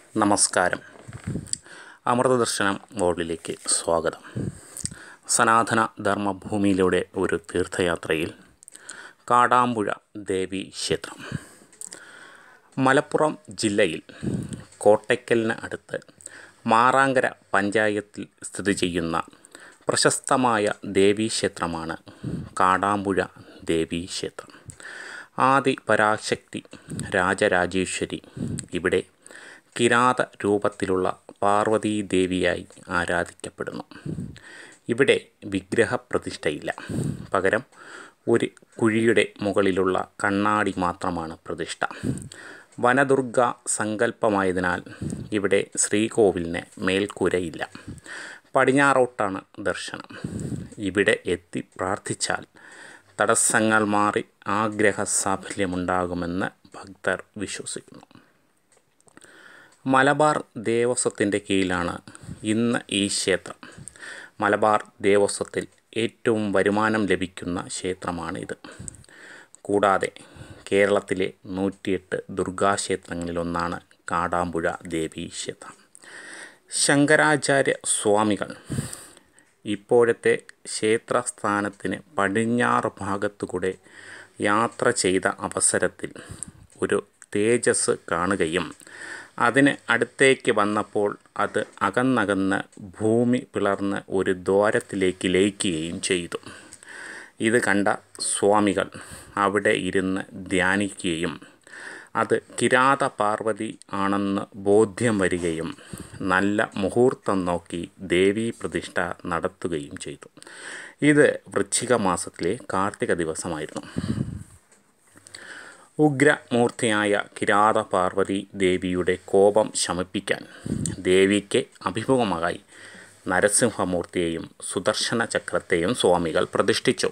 നമസ്കാരം അമൃതദർശനം വേൾഡിലേക്ക് സ്വാഗതം സനാതന ധർമ്മഭൂമിയിലൂടെ ഒരു തീർത്ഥയാത്രയിൽ കാടാമ്പുഴ ദേവി ക്ഷേത്രം മലപ്പുറം ജില്ലയിൽ കോട്ടയ്ക്കലിന് അടുത്ത് മാറാങ്കര പഞ്ചായത്തിൽ സ്ഥിതി ചെയ്യുന്ന പ്രശസ്തമായ ദേവീക്ഷേത്രമാണ് കാടാമ്പുഴ ദേവീക്ഷേത്രം ആദി പരാശക്തി രാജരാജേശ്വരി ഇവിടെ കിരാത രൂപത്തിലുള്ള പാർവതീ ദേവിയായി ആരാധിക്കപ്പെടുന്നു ഇവിടെ വിഗ്രഹപ്രതിഷ്ഠയില്ല പകരം ഒരു കുഴിയുടെ മുകളിലുള്ള കണ്ണാടി മാത്രമാണ് പ്രതിഷ്ഠ വനദുർഗ സങ്കല്പമായതിനാൽ ഇവിടെ ശ്രീകോവിലിന് മേൽക്കൂരയില്ല പടിഞ്ഞാറോട്ടാണ് ദർശനം ഇവിടെ എത്തി പ്രാർത്ഥിച്ചാൽ തടസ്സങ്ങൾ മാറി ആഗ്രഹ സാഫല്യമുണ്ടാകുമെന്ന് ഭക്തർ വിശ്വസിക്കുന്നു മലബാർ ദേവസ്വത്തിൻ്റെ കീഴിലാണ് ഇന്ന് ഈ ക്ഷേത്രം മലബാർ ദേവസ്വത്തിൽ ഏറ്റവും വരുമാനം ലഭിക്കുന്ന ക്ഷേത്രമാണിത് കൂടാതെ കേരളത്തിലെ നൂറ്റിയെട്ട് ദുർഗാക്ഷേത്രങ്ങളിലൊന്നാണ് കാടാമ്പുഴ ദേവീ ക്ഷേത്രം ശങ്കരാചാര്യ സ്വാമികൾ ഇപ്പോഴത്തെ ക്ഷേത്രസ്ഥാനത്തിന് പടിഞ്ഞാറ് ഭാഗത്തുകൂടെ യാത്ര ചെയ്ത അവസരത്തിൽ ഒരു തേജസ് കാണുകയും അതിന് അടുത്തേക്ക് വന്നപ്പോൾ അത് അകന്നകന്ന് ഭൂമി പിളർന്ന് ഒരു ദ്വാരത്തിലേക്ക് ലയിക്കുകയും ചെയ്തു ഇത് കണ്ട സ്വാമികൾ അവിടെ ഇരുന്ന് ധ്യാനിക്കുകയും അത് കിരാത പാർവതി ആണെന്ന് ബോധ്യം വരികയും നല്ല മുഹൂർത്തം നോക്കി ദേവീ പ്രതിഷ്ഠ നടത്തുകയും ചെയ്തു ഇത് വൃശ്ചിക മാസത്തിലെ കാർത്തിക ദിവസമായിരുന്നു ഉഗ്രമൂർത്തിയായ കിരാത പാർവതി ദേവിയുടെ കോപം ശമിപ്പിക്കാൻ ദേവിക്ക് അഭിമുഖമായി നരസിംഹമൂർത്തിയെയും സുദർശന ചക്രത്തെയും സ്വാമികൾ പ്രതിഷ്ഠിച്ചു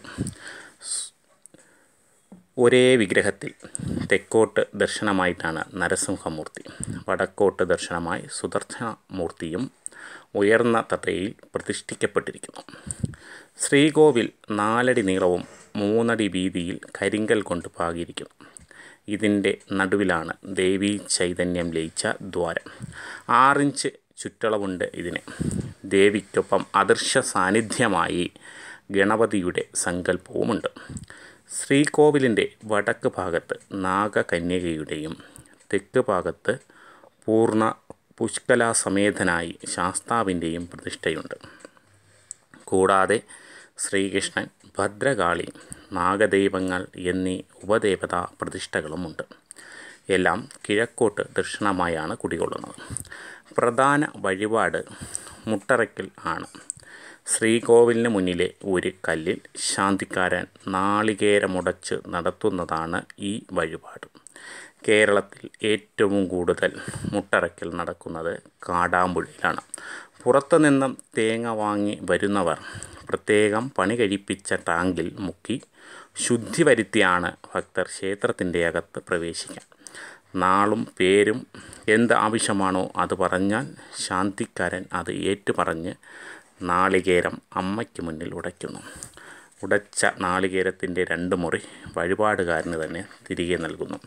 ഒരേ വിഗ്രഹത്തിൽ തെക്കോട്ട് ദർശനമായിട്ടാണ് നരസിംഹമൂർത്തി വടക്കോട്ട് ദർശനമായി സുദർശനമൂർത്തിയും ഉയർന്ന തട്ടയിൽ പ്രതിഷ്ഠിക്കപ്പെട്ടിരിക്കുന്നു ശ്രീകോവിൽ നാലടി നീളവും മൂന്നടി വീതിയിൽ കരിങ്കൽ കൊണ്ട് പാകിയിരിക്കുന്നു ഇതിൻ്റെ നടുവിലാണ് ദേവീ ചൈതന്യം ലയിച്ച ദ്വാരം ആറിഞ്ച് ചുറ്റളവുണ്ട് ഇതിന് ദേവിക്കൊപ്പം അദൃശ്യ സാന്നിധ്യമായി ഗണപതിയുടെ സങ്കല്പവുമുണ്ട് ശ്രീകോവിലിൻ്റെ വടക്ക് ഭാഗത്ത് നാഗകന്യകയുടെയും തെക്ക് ഭാഗത്ത് പൂർണ്ണ പുഷ്കലാസമേതനായി ശാസ്താവിൻ്റെയും പ്രതിഷ്ഠയുണ്ട് കൂടാതെ ശ്രീകൃഷ്ണൻ ഭദ്രകാളി നാഗദൈവങ്ങൾ എന്നീ ഉപദേവതാ പ്രതിഷ്ഠകളുമുണ്ട് എല്ലാം കിഴക്കോട്ട് ദക്ഷിണമായാണ് കുടികൊള്ളുന്നത് പ്രധാന വഴിപാട് മുട്ടറയ്ക്കൽ ആണ് ശ്രീകോവിലിന് മുന്നിലെ ഒരു കല്ലിൽ ശാന്തിക്കാരൻ നാളികേരമുടച്ച് നടത്തുന്നതാണ് ഈ വഴിപാട് കേരളത്തിൽ ഏറ്റവും കൂടുതൽ മുട്ടറയ്ക്കൽ നടക്കുന്നത് കാടാമ്പുഴയിലാണ് പുറത്തു നിന്നും തേങ്ങ വാങ്ങി വരുന്നവർ പ്രത്യേകം പണി കഴിപ്പിച്ച ടാങ്കിൽ മുക്കി ശുദ്ധി വരുത്തിയാണ് ഭക്തർ ക്ഷേത്രത്തിൻ്റെ അകത്ത് പ്രവേശിക്കുക നാളും പേരും എന്ത് ആവശ്യമാണോ അത് പറഞ്ഞാൽ ശാന്തിക്കാരൻ അത് ഏറ്റുപറഞ്ഞ് നാളികേരം അമ്മയ്ക്ക് മുന്നിൽ ഉടയ്ക്കുന്നു ഉടച്ച നാളികേരത്തിൻ്റെ രണ്ട് മുറി വഴിപാടുകാരന് തന്നെ തിരികെ നൽകുന്നു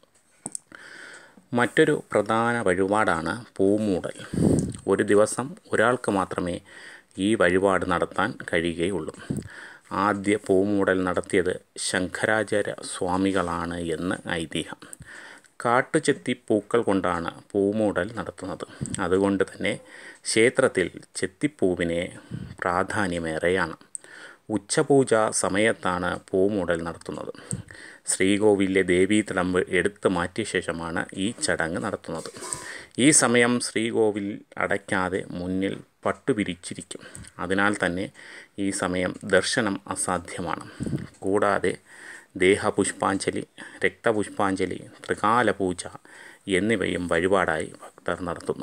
മറ്റൊരു പ്രധാന വഴിപാടാണ് പൂമൂടൽ ഒരു ദിവസം ഒരാൾക്ക് മാത്രമേ ഈ വഴിപാട് നടത്താൻ കഴിയുകയുള്ളൂ ആദ്യ പൂമൂടൽ നടത്തിയത് ശങ്കരാചാര്യ സ്വാമികളാണ് എന്ന് ഐതിഹ്യം കാട്ടുചെത്തി പൂക്കൾ കൊണ്ടാണ് പൂമൂടൽ നടത്തുന്നത് അതുകൊണ്ട് തന്നെ ക്ഷേത്രത്തിൽ ചെത്തിപ്പൂവിന് പ്രാധാന്യമേറെയാണ് ഉച്ചപൂജ സമയത്താണ് പൂമൂടൽ നടത്തുന്നത് ശ്രീകോവിലെ ദേവീതടമ്പ് എടുത്തു മാറ്റിയ ശേഷമാണ് ഈ ചടങ്ങ് നടത്തുന്നത് ഈ സമയം ശ്രീകോവിൽ അടയ്ക്കാതെ മുന്നിൽ പട്ടുപിരിച്ചിരിക്കും അതിനാൽ തന്നെ ഈ സമയം ദർശനം അസാധ്യമാണ് കൂടാതെ ദേഹപുഷ്പാഞ്ജലി രക്തപുഷ്പാഞ്ജലി ത്രികാല പൂജ എന്നിവയും വഴിപാടായി ഭക്തർ നടത്തുന്നു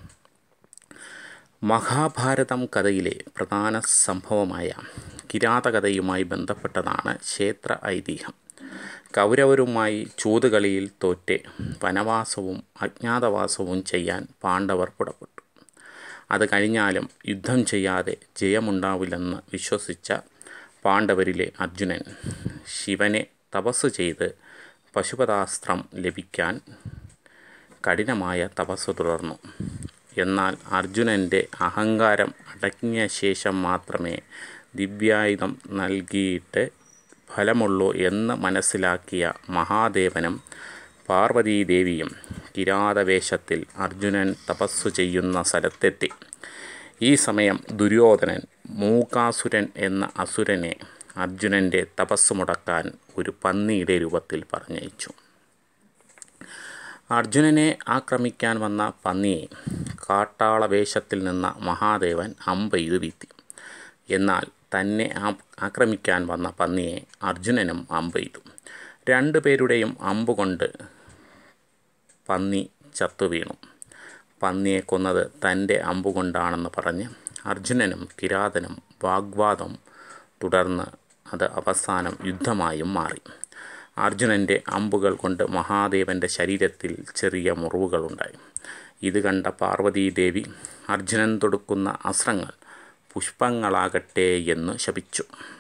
മഹാഭാരതം കഥയിലെ പ്രധാന സംഭവമായ കിരാതകഥയുമായി ബന്ധപ്പെട്ടതാണ് ക്ഷേത്ര ഐതിഹ്യം കൗരവരുമായി ചൂതുകളിയിൽ തോറ്റ് വനവാസവും അജ്ഞാതവാസവും ചെയ്യാൻ പാണ്ഡവർ പുറപ്പെട്ടു അത് കഴിഞ്ഞാലും യുദ്ധം ചെയ്യാതെ ജയമുണ്ടാവില്ലെന്ന് വിശ്വസിച്ച പാണ്ഡവരിലെ അർജുനൻ ശിവനെ തപസ് ചെയ്ത് പശുപതാസ്ത്രം ലഭിക്കാൻ കഠിനമായ തപസ് തുടർന്നു എന്നാൽ അർജുനൻ്റെ അഹങ്കാരം അടങ്ങിയ ശേഷം മാത്രമേ ദിവ്യായുധം നൽകിയിട്ട് ഫലമുള്ളൂ എന്ന് മനസ്സിലാക്കിയ മഹാദേവനും പാർവതീദേവിയും കിരാതവേഷത്തിൽ അർജുനൻ തപസ്സു ചെയ്യുന്ന സ്ഥലത്തെത്തി ഈ സമയം ദുര്യോധനൻ മൂകാസുരൻ എന്ന അസുരനെ അർജുനൻ്റെ തപസ് മുടക്കാൻ ഒരു പന്നിയുടെ രൂപത്തിൽ പറഞ്ഞയച്ചു അർജുനനെ ആക്രമിക്കാൻ വന്ന പന്നിയെ കാട്ടാള വേഷത്തിൽ നിന്ന മഹാദേവൻ അമ്പെയ്തു വീഴ്ത്തി എന്നാൽ തന്നെ ആക്രമിക്കാൻ വന്ന പന്നിയെ അർജുനനും അമ്പെയ്തു രണ്ടുപേരുടെയും അമ്പുകൊണ്ട് പന്നി ചത്തു വീണു പന്നിയെ കൊന്നത് തൻ്റെ അമ്പുകൊണ്ടാണെന്ന് പറഞ്ഞ് അർജുനനും കിരാതനും വാഗ്വാദം തുടർന്ന് അത് അവസാനം യുദ്ധമായും മാറി അർജുനൻ്റെ അമ്പുകൾ കൊണ്ട് മഹാദേവൻ്റെ ശരീരത്തിൽ ചെറിയ മുറിവുകളുണ്ടായി ഇത് കണ്ട പാർവതീദേവി അർജുനൻ തൊടുക്കുന്ന അസ്ത്രങ്ങൾ പുഷ്പങ്ങളാകട്ടെ എന്ന് ശപിച്ചു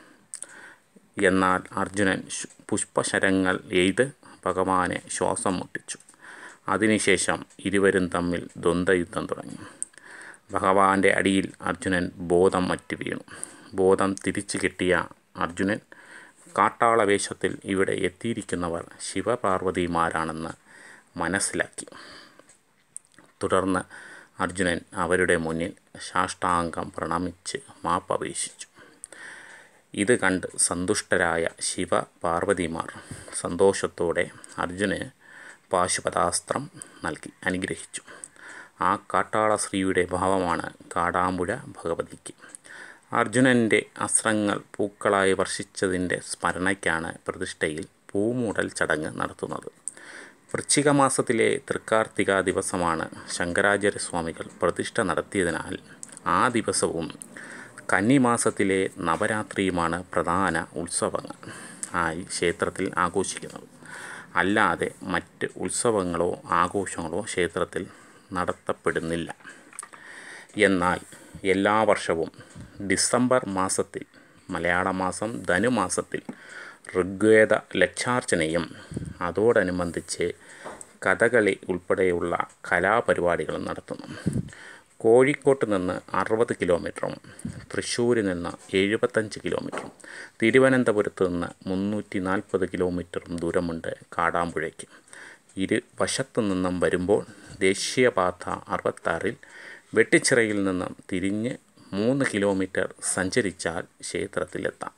എന്നാൽ അർജുനൻ പുഷ്പശരങ്ങൾ എയ്ത് ഭഗവാനെ ശ്വാസം മുട്ടിച്ചു അതിനുശേഷം ഇരുവരും തമ്മിൽ ദ്വന്ദ്വയുദ്ധം തുടങ്ങി ഭഗവാന്റെ അടിയിൽ അർജുനൻ ബോധം മറ്റു വീണു ബോധം തിരിച്ചു കിട്ടിയ അർജുനൻ കാട്ടാള വേഷത്തിൽ ഇവിടെ എത്തിയിരിക്കുന്നവർ ശിവപാർവതിമാരാണെന്ന് മനസ്സിലാക്കി തുടർന്ന് അർജുനൻ അവരുടെ മുന്നിൽ സാഷ്ടാംഗം പ്രണമിച്ച് മാപ്പപേക്ഷിച്ചു ഇത് കണ്ട് സന്തുഷ്ടരായ ശിവ പാർവതിമാർ സന്തോഷത്തോടെ അർജുനന് പാശുപതാസ്ത്രം നൽകി അനുഗ്രഹിച്ചു ആ കാട്ടാള സ്ത്രീയുടെ ഭാവമാണ് കാടാമ്പുഴ ഭഗവതിക്ക് അർജുനൻ്റെ അസ്ത്രങ്ങൾ പൂക്കളായി വർഷിച്ചതിൻ്റെ സ്മരണയ്ക്കാണ് പ്രതിഷ്ഠയിൽ പൂമൂടൽ ചടങ്ങ് നടത്തുന്നത് വൃശ്ചിക മാസത്തിലെ തൃക്കാർത്തിക ദിവസമാണ് ശങ്കരാചാര്യസ്വാമികൾ പ്രതിഷ്ഠ നടത്തിയതിനാൽ ആ ദിവസവും കന്നിമാസത്തിലെ നവരാത്രിയുമാണ് പ്രധാന ഉത്സവങ്ങൾ ആയി ക്ഷേത്രത്തിൽ ആഘോഷിക്കുന്നത് അല്ലാതെ മറ്റ് ഉത്സവങ്ങളോ ആഘോഷങ്ങളോ ക്ഷേത്രത്തിൽ നടത്തപ്പെടുന്നില്ല എന്നാൽ എല്ലാ വർഷവും ഡിസംബർ മാസത്തിൽ മലയാള മാസം ധനുമാസത്തിൽ ഋഗ്വേദ ലക്ഷാർച്ചനയും അതോടനുബന്ധിച്ച് കഥകളി ഉൾപ്പെടെയുള്ള കലാപരിപാടികളും നടത്തുന്നു കോഴിക്കോട്ട് നിന്ന് അറുപത് കിലോമീറ്ററും തൃശ്ശൂരിൽ നിന്ന് എഴുപത്തഞ്ച് കിലോമീറ്ററും തിരുവനന്തപുരത്ത് നിന്ന് മുന്നൂറ്റി നാൽപ്പത് കിലോമീറ്ററും ദൂരമുണ്ട് കാടാമ്പുഴയ്ക്ക് ഇരു വശത്തു നിന്നും വരുമ്പോൾ ദേശീയപാത അറുപത്താറിൽ വെട്ടിച്ചിറയിൽ നിന്നും തിരിഞ്ഞ് മൂന്ന് കിലോമീറ്റർ സഞ്ചരിച്ചാൽ ക്ഷേത്രത്തിലെത്താം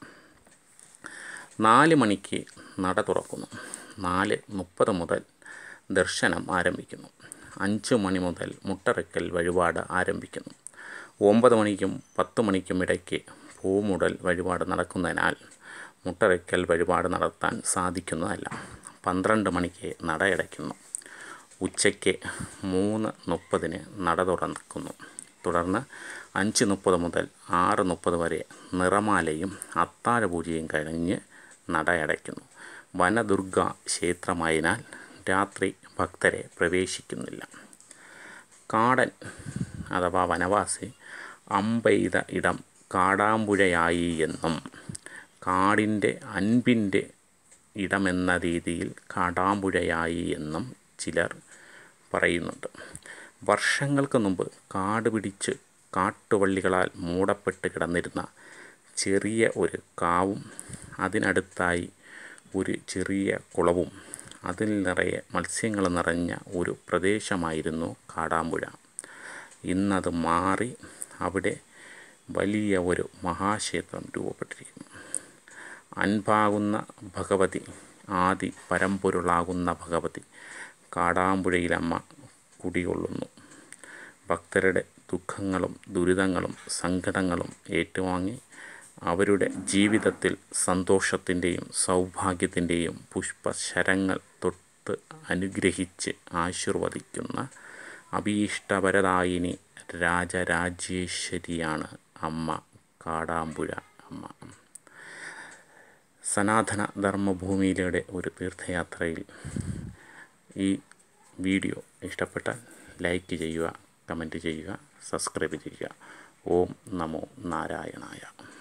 നാല് മണിക്ക് നട തുറക്കുന്നു നാല് മുപ്പത് മുതൽ ദർശനം ആരംഭിക്കുന്നു അഞ്ച് മണി മുതൽ മുട്ടറയ്ക്കൽ വഴിപാട് ആരംഭിക്കുന്നു ഒമ്പത് മണിക്കും പത്ത് മണിക്കും ഇടയ്ക്ക് പൂമുടൽ വഴിപാട് നടക്കുന്നതിനാൽ മുട്ടറയ്ക്കൽ വഴിപാട് നടത്താൻ സാധിക്കുന്നതല്ല പന്ത്രണ്ട് മണിക്ക് നടയടയ്ക്കുന്നു ഉച്ചയ്ക്ക് മൂന്ന് മുപ്പതിന് നട തുറക്കുന്നു തുടർന്ന് അഞ്ച് മുപ്പത് മുതൽ ആറ് മുപ്പത് വരെ നിറമാലയും അത്താഴ പൂജയും കഴിഞ്ഞ് നടയടയ്ക്കുന്നു വനദുർഗ ക്ഷേത്രമായതിനാൽ രാത്രി ഭക്തരെ പ്രവേശിക്കുന്നില്ല കാടൻ അഥവാ വനവാസി അമ്പെയ്ത ഇടം കാടാമ്പുഴയായി എന്നും കാടിൻ്റെ അൻപിൻ്റെ ഇടമെന്ന രീതിയിൽ കാടാമ്പുഴയായി എന്നും ചിലർ പറയുന്നുണ്ട് വർഷങ്ങൾക്ക് മുമ്പ് കാട് പിടിച്ച് കാട്ടുവള്ളികളാൽ മൂടപ്പെട്ട് കിടന്നിരുന്ന ചെറിയ ഒരു കാവും അതിനടുത്തായി ഒരു ചെറിയ കുളവും അതിൽ നിറയെ മത്സ്യങ്ങൾ നിറഞ്ഞ ഒരു പ്രദേശമായിരുന്നു കാടാമ്പുഴ ഇന്നത് മാറി അവിടെ വലിയ ഒരു മഹാക്ഷേത്രം രൂപപ്പെട്ടിരിക്കുന്നു അൻപാകുന്ന ഭഗവതി ആദി പരമ്പൊരുളാകുന്ന ഭഗവതി കാടാമ്പുഴയിലമ്മ കുടികൊള്ളുന്നു ഭക്തരുടെ ദുഃഖങ്ങളും ദുരിതങ്ങളും സങ്കടങ്ങളും ഏറ്റുവാങ്ങി അവരുടെ ജീവിതത്തിൽ സന്തോഷത്തിൻ്റെയും സൗഭാഗ്യത്തിൻ്റെയും പുഷ്പശരങ്ങൾ തൊട്ട് അനുഗ്രഹിച്ച് ആശീർവദിക്കുന്ന അഭീഷ്ടവരദായിനി രാജരാജേശ്വരിയാണ് അമ്മ കാടാമ്പുഴ അമ്മ സനാതന ധർമ്മഭൂമിയിലൂടെ ഒരു തീർത്ഥയാത്രയിൽ ഈ വീഡിയോ ഇഷ്ടപ്പെട്ടാൽ ലൈക്ക് ചെയ്യുക കമൻറ്റ് ചെയ്യുക സബ്സ്ക്രൈബ് ചെയ്യുക ഓം നമോ നാരായണായ